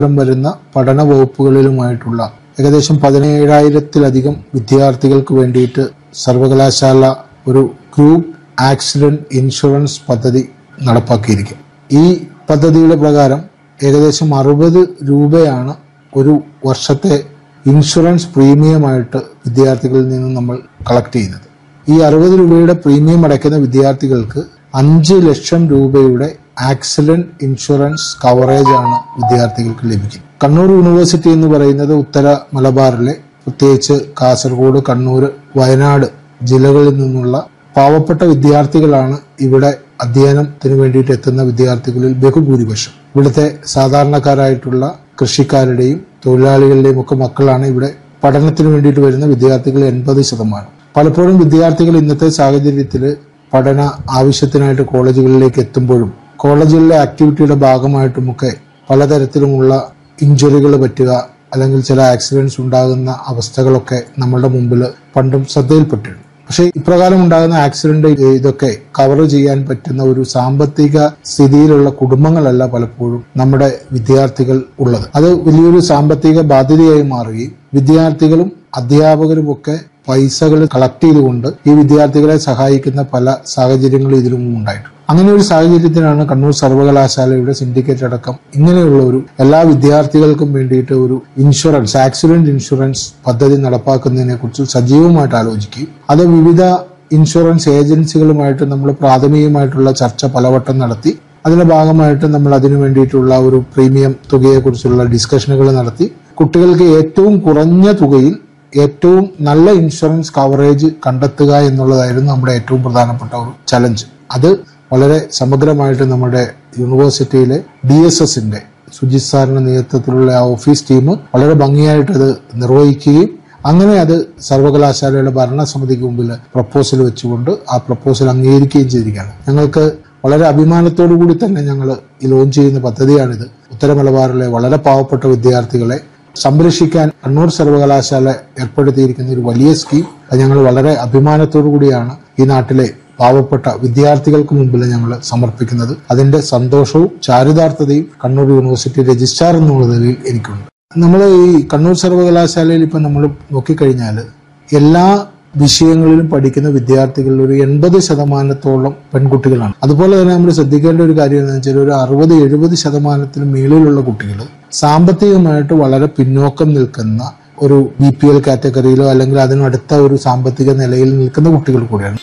വരുന്ന പഠന വകുപ്പുകളിലുമായിട്ടുള്ള ഏകദേശം പതിനേഴായിരത്തിലധികം വിദ്യാർത്ഥികൾക്ക് വേണ്ടിയിട്ട് സർവകലാശാല ഒരു ഗ്രൂപ്പ് ആക്സിഡന്റ് ഇൻഷുറൻസ് പദ്ധതി നടപ്പാക്കിയിരിക്കും ഈ പദ്ധതിയുടെ പ്രകാരം ഏകദേശം അറുപത് രൂപയാണ് ഒരു വർഷത്തെ ഇൻഷുറൻസ് പ്രീമിയമായിട്ട് വിദ്യാർത്ഥികളിൽ നിന്ന് നമ്മൾ കളക്ട് ചെയ്യുന്നത് ഈ അറുപത് രൂപയുടെ പ്രീമിയം അടയ്ക്കുന്ന വിദ്യാർത്ഥികൾക്ക് അഞ്ച് ലക്ഷം രൂപയുടെ ആക്സിഡന്റ് ഇൻഷുറൻസ് കവറേജ് ആണ് വിദ്യാർത്ഥികൾക്ക് ലഭിക്കുന്നത് കണ്ണൂർ യൂണിവേഴ്സിറ്റി എന്ന് പറയുന്നത് ഉത്തര മലബാറിലെ പ്രത്യേകിച്ച് കാസർഗോഡ് കണ്ണൂർ വയനാട് ജില്ലകളിൽ നിന്നുള്ള പാവപ്പെട്ട വിദ്യാർത്ഥികളാണ് ഇവിടെ അധ്യയനത്തിന് വേണ്ടിയിട്ട് എത്തുന്ന വിദ്യാർത്ഥികളിൽ ബഹുഭൂരിപക്ഷം ഇവിടുത്തെ സാധാരണക്കാരായിട്ടുള്ള കൃഷിക്കാരുടെയും തൊഴിലാളികളുടെയും ഒക്കെ മക്കളാണ് ഇവിടെ പഠനത്തിന് വേണ്ടിയിട്ട് വരുന്ന വിദ്യാർത്ഥികൾ എൺപത് ശതമാനം പലപ്പോഴും വിദ്യാർത്ഥികൾ ഇന്നത്തെ സാഹചര്യത്തിൽ പഠന ആവശ്യത്തിനായിട്ട് കോളേജുകളിലേക്ക് എത്തുമ്പോഴും കോളേജുകളിലെ ആക്ടിവിറ്റിയുടെ ഭാഗമായിട്ടുമൊക്കെ പലതരത്തിലുമുള്ള ഇഞ്ചുറികൾ പറ്റുക അല്ലെങ്കിൽ ചില ആക്സിഡൻസ് ഉണ്ടാകുന്ന അവസ്ഥകളൊക്കെ നമ്മളുടെ മുമ്പിൽ പണ്ടും ശ്രദ്ധയിൽപ്പെട്ടിട്ടുണ്ട് പക്ഷേ ഇപ്രകാരം ഉണ്ടാകുന്ന ആക്സിഡന്റ് ഇതൊക്കെ കവർ ചെയ്യാൻ പറ്റുന്ന ഒരു സാമ്പത്തിക സ്ഥിതിയിലുള്ള കുടുംബങ്ങളല്ല പലപ്പോഴും നമ്മുടെ വിദ്യാർത്ഥികൾ ഉള്ളത് അത് വലിയൊരു സാമ്പത്തിക ബാധ്യതയായി മാറുകയും വിദ്യാർത്ഥികളും അധ്യാപകരും ഒക്കെ പൈസകൾ കളക്ട് ചെയ്തുകൊണ്ട് ഈ വിദ്യാർത്ഥികളെ സഹായിക്കുന്ന പല സാഹചര്യങ്ങളും ഇതിലും ഉണ്ടായിട്ടുണ്ട് അങ്ങനെ ഒരു സാഹചര്യത്തിലാണ് കണ്ണൂർ സർവകലാശാലയുടെ സിൻഡിക്കേറ്റ് അടക്കം ഇങ്ങനെയുള്ള ഒരു എല്ലാ വിദ്യാർത്ഥികൾക്കും വേണ്ടിയിട്ട് ഒരു ഇൻഷുറൻസ് ആക്സിഡന്റ് ഇൻഷുറൻസ് പദ്ധതി നടപ്പാക്കുന്നതിനെ കുറിച്ച് സജീവമായിട്ട് ആലോചിക്കുകയും അത് വിവിധ ഇൻഷുറൻസ് ഏജൻസികളുമായിട്ട് നമ്മൾ പ്രാഥമികമായിട്ടുള്ള ചർച്ച പലവട്ടം നടത്തി അതിന്റെ ഭാഗമായിട്ട് നമ്മൾ അതിനു വേണ്ടിയിട്ടുള്ള ഒരു പ്രീമിയം തുകയെക്കുറിച്ചുള്ള ഡിസ്കഷനുകൾ നടത്തി കുട്ടികൾക്ക് ഏറ്റവും കുറഞ്ഞ തുകയിൽ ഏറ്റവും നല്ല ഇൻഷുറൻസ് കവറേജ് കണ്ടെത്തുക എന്നുള്ളതായിരുന്നു നമ്മുടെ ഏറ്റവും പ്രധാനപ്പെട്ട ഒരു ചലഞ്ച് അത് വളരെ സമഗ്രമായിട്ട് നമ്മുടെ യൂണിവേഴ്സിറ്റിയിലെ ഡി എസ് എസിന്റെ സുജിത് സാറിന്റെ നേതൃത്വത്തിലുള്ള ആ ഓഫീസ് ടീം വളരെ ഭംഗിയായിട്ട് അത് നിർവഹിക്കുകയും അങ്ങനെ അത് സർവകലാശാലയുടെ ഭരണസമിതിക്ക് മുമ്പിൽ പ്രപ്പോസൽ വെച്ചുകൊണ്ട് ആ പ്രപ്പോസൽ അംഗീകരിക്കുകയും ചെയ്തിരിക്കുകയാണ് ഞങ്ങൾക്ക് വളരെ അഭിമാനത്തോടു കൂടി തന്നെ ഞങ്ങൾ ഈ ലോഞ്ച് ചെയ്യുന്ന പദ്ധതിയാണിത് ഉത്തര മലബാറിലെ വളരെ പാവപ്പെട്ട വിദ്യാർത്ഥികളെ സംരക്ഷിക്കാൻ കണ്ണൂർ സർവകലാശാല ഏർപ്പെടുത്തിയിരിക്കുന്ന ഒരു വലിയ സ്കീം അത് ഞങ്ങൾ വളരെ അഭിമാനത്തോടു കൂടിയാണ് ഈ നാട്ടിലെ പാവപ്പെട്ട വിദ്യാർത്ഥികൾക്ക് മുമ്പിൽ ഞങ്ങൾ സമർപ്പിക്കുന്നത് അതിന്റെ സന്തോഷവും ചാരിതാർത്ഥതയും കണ്ണൂർ യൂണിവേഴ്സിറ്റി രജിസ്ട്രാർ എന്നുള്ള നിലയിൽ എനിക്കുണ്ട് നമ്മൾ ഈ കണ്ണൂർ സർവകലാശാലയിൽ ഇപ്പം നമ്മൾ നോക്കിക്കഴിഞ്ഞാൽ എല്ലാ വിഷയങ്ങളിലും പഠിക്കുന്ന വിദ്യാർത്ഥികളിൽ ഒരു എൺപത് ശതമാനത്തോളം പെൺകുട്ടികളാണ് അതുപോലെ തന്നെ നമ്മൾ ശ്രദ്ധിക്കേണ്ട ഒരു കാര്യം എന്ന് വെച്ചാൽ ഒരു അറുപത് എഴുപത് ശതമാനത്തിന് മേളിലുള്ള കുട്ടികൾ സാമ്പത്തികമായിട്ട് വളരെ പിന്നോക്കം നിൽക്കുന്ന ഒരു ബി പി എൽ കാറ്റഗറിയിലോ അല്ലെങ്കിൽ അതിനടുത്ത ഒരു സാമ്പത്തിക നിലയിൽ നിൽക്കുന്ന കുട്ടികൾ കൂടിയാണ്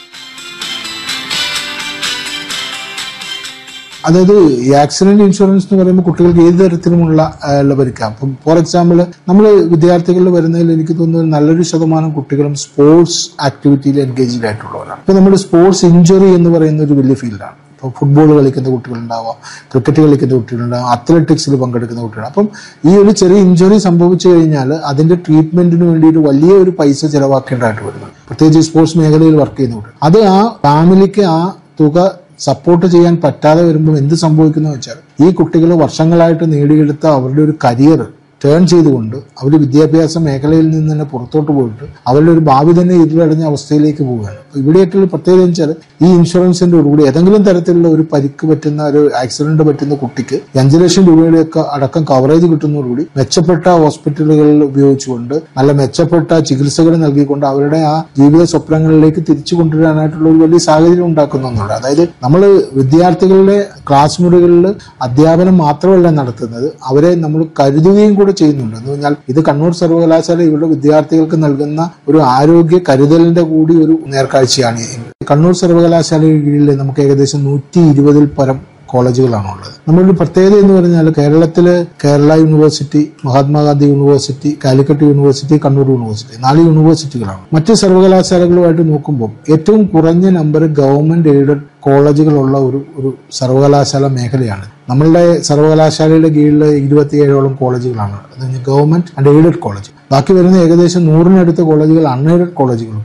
അതായത് ഈ ആക്സിഡന്റ് ഇൻഷുറൻസ് എന്ന് പറയുമ്പോൾ കുട്ടികൾക്ക് ഏത് തരത്തിലുമുള്ള ഉള്ള പരിക്കാം അപ്പം ഫോർ എക്സാമ്പിൾ നമ്മൾ വിദ്യാർത്ഥികളിൽ വരുന്നതിൽ എനിക്ക് തോന്നുന്നത് നല്ലൊരു ശതമാനം കുട്ടികളും സ്പോർട്സ് ആക്ടിവിറ്റിയിൽ എൻഗേജ്ഡ് ആയിട്ടുള്ളവരാണ് ഇപ്പൊ നമ്മൾ സ്പോർട്സ് ഇഞ്ചുറി എന്ന് പറയുന്ന ഒരു വലിയ ഫീൽഡാണ് ഇപ്പോൾ ഫുട്ബോൾ കളിക്കുന്ന കുട്ടികളുണ്ടാവാം ക്രിക്കറ്റ് കളിക്കുന്ന കുട്ടികളുണ്ടാവാം അത്ലറ്റിക്സിൽ പങ്കെടുക്കുന്ന കുട്ടികൾ അപ്പം ഈ ഒരു ചെറിയ ഇഞ്ചുറി സംഭവിച്ചു കഴിഞ്ഞാൽ അതിന്റെ ട്രീറ്റ്മെന്റിന് വേണ്ടിയിട്ട് വലിയ ഒരു പൈസ ചിലവാക്കേണ്ടതായിട്ട് വരുന്നത് പ്രത്യേകിച്ച് സ്പോർട്സ് മേഖലയിൽ വർക്ക് ചെയ്യുന്ന കുട്ടികൾ അത് ആ ഫാമിലിക്ക് ആ തുക സപ്പോർട്ട് ചെയ്യാൻ പറ്റാതെ വരുമ്പോൾ എന്ത് സംഭവിക്കുന്നു വെച്ചാൽ ഈ കുട്ടികൾ വർഷങ്ങളായിട്ട് നേടിയെടുത്ത അവരുടെ ഒരു കരിയർ ടേൺ ചെയ്തുകൊണ്ട് അവർ വിദ്യാഭ്യാസ മേഖലയിൽ നിന്ന് തന്നെ പുറത്തോട്ട് പോയിട്ട് അവരുടെ ഒരു ഭാവി തന്നെ ഇരുളടഞ്ഞ അവസ്ഥയിലേക്ക് പോവുകയാണ് അപ്പോൾ ഇവിടെയായിട്ടുള്ള പ്രത്യേകത എന്ന് വെച്ചാൽ ഈ ഇൻഷുറൻസിന്റെ കൂടി ഏതെങ്കിലും തരത്തിലുള്ള ഒരു പരിക്ക് പറ്റുന്ന ഒരു ആക്സിഡന്റ് പറ്റുന്ന കുട്ടിക്ക് അഞ്ച് ലക്ഷം രൂപയുടെ ഒക്കെ അടക്കം കവറേജ് കിട്ടുന്നതോടുകൂടി മെച്ചപ്പെട്ട ഹോസ്പിറ്റലുകളിൽ ഉപയോഗിച്ചുകൊണ്ട് നല്ല മെച്ചപ്പെട്ട ചികിത്സകൾ നൽകിക്കൊണ്ട് അവരുടെ ആ ജീവിത സ്വപ്നങ്ങളിലേക്ക് തിരിച്ചു കൊണ്ടുവരാനായിട്ടുള്ള ഒരു വലിയ സാഹചര്യം ഉണ്ടാക്കുന്നുണ്ട് അതായത് നമ്മൾ വിദ്യാർത്ഥികളുടെ ക്ലാസ് മുറികളിൽ അധ്യാപനം മാത്രമല്ല നടത്തുന്നത് അവരെ നമ്മൾ കരുതുകയും കൂടെ ചെയ്യുന്നുണ്ട് എന്ന് പറഞ്ഞാൽ ഇത് കണ്ണൂർ സർവകലാശാല ഇവരുടെ വിദ്യാർത്ഥികൾക്ക് നൽകുന്ന ഒരു ആരോഗ്യ കരുതലിന്റെ കൂടി ഒരു നേർക്കാഴ്ചയാണ് കണ്ണൂർ സർവകലാശാലയുടെ കീഴിൽ നമുക്ക് ഏകദേശം നൂറ്റി ഇരുപതിൽ പരം കോളേജുകളാണ് ഉള്ളത് നമ്മളൊരു പ്രത്യേകത എന്ന് പറഞ്ഞാൽ കേരളത്തില് Kerala university Mahatma Gandhi university Calicut university Kannur university നാല് യൂണിവേഴ്സിറ്റികളാണ് മറ്റ് സർവകലാശാലകളുമായിട്ട് നോക്കുമ്പോൾ ഏറ്റവും കുറഞ്ഞ നമ്പർ ഗവൺമെന്റ് എയ്ഡഡ് കോളേജുകളുള്ള ഒരു ഒരു സർവകലാശാല മേഖലയാണ് നമ്മളുടെ സർവകലാശാലയുടെ കീഴിൽ ഇരുപത്തിയേഴോളം കോളേജുകളാണ് അത് ഗവൺമെന്റ് ആൻഡ് എയ്ഡഡ് കോളേജ് ബാക്കി വരുന്ന ഏകദേശം നൂറിനടുത്ത കോളേജുകൾ അൺഎയ്ഡഡ് കോളേജുകൾ കൂടിയാണ്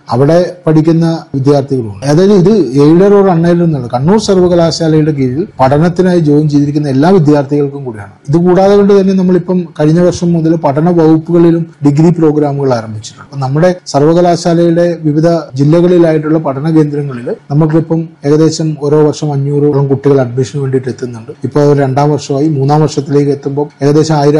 അവിടെ പഠിക്കുന്ന വിദ്യാർത്ഥികളുണ്ട് അതായത് ഇത് എയ്ഡഡ് ഓർ അൺഎയ്ഡഡ് എന്നുള്ളത് കണ്ണൂർ സർവകലാശാലയുടെ കീഴിൽ പഠനത്തിനായി ജോയിൻ ചെയ്തിരിക്കുന്ന എല്ലാ വിദ്യാർത്ഥികൾക്കും കൂടിയാണ് ഇത് കൂടാതെ കൊണ്ട് തന്നെ നമ്മളിപ്പം കഴിഞ്ഞ വർഷം മുതൽ പഠന വകുപ്പുകളിലും ഡിഗ്രി പ്രോഗ്രാമുകൾ ആരംഭിച്ചിട്ടുണ്ട് അപ്പൊ നമ്മുടെ സർവകലാശാലയുടെ വിവിധ ജില്ലകളിലായിട്ടുള്ള പഠന കേന്ദ്രങ്ങളിൽ നമുക്കിപ്പം ഏകദേശം ഓരോ വർഷം അഞ്ഞൂറോളം കുട്ടികൾ അഡ്മിഷന് വേണ്ടിയിട്ട് എത്തുന്നുണ്ട് ഇപ്പോൾ രണ്ടാം വർഷമായി മൂന്നാം വർഷത്തിലേക്ക് എത്തുമ്പോൾ ഏകദേശം ആയിരം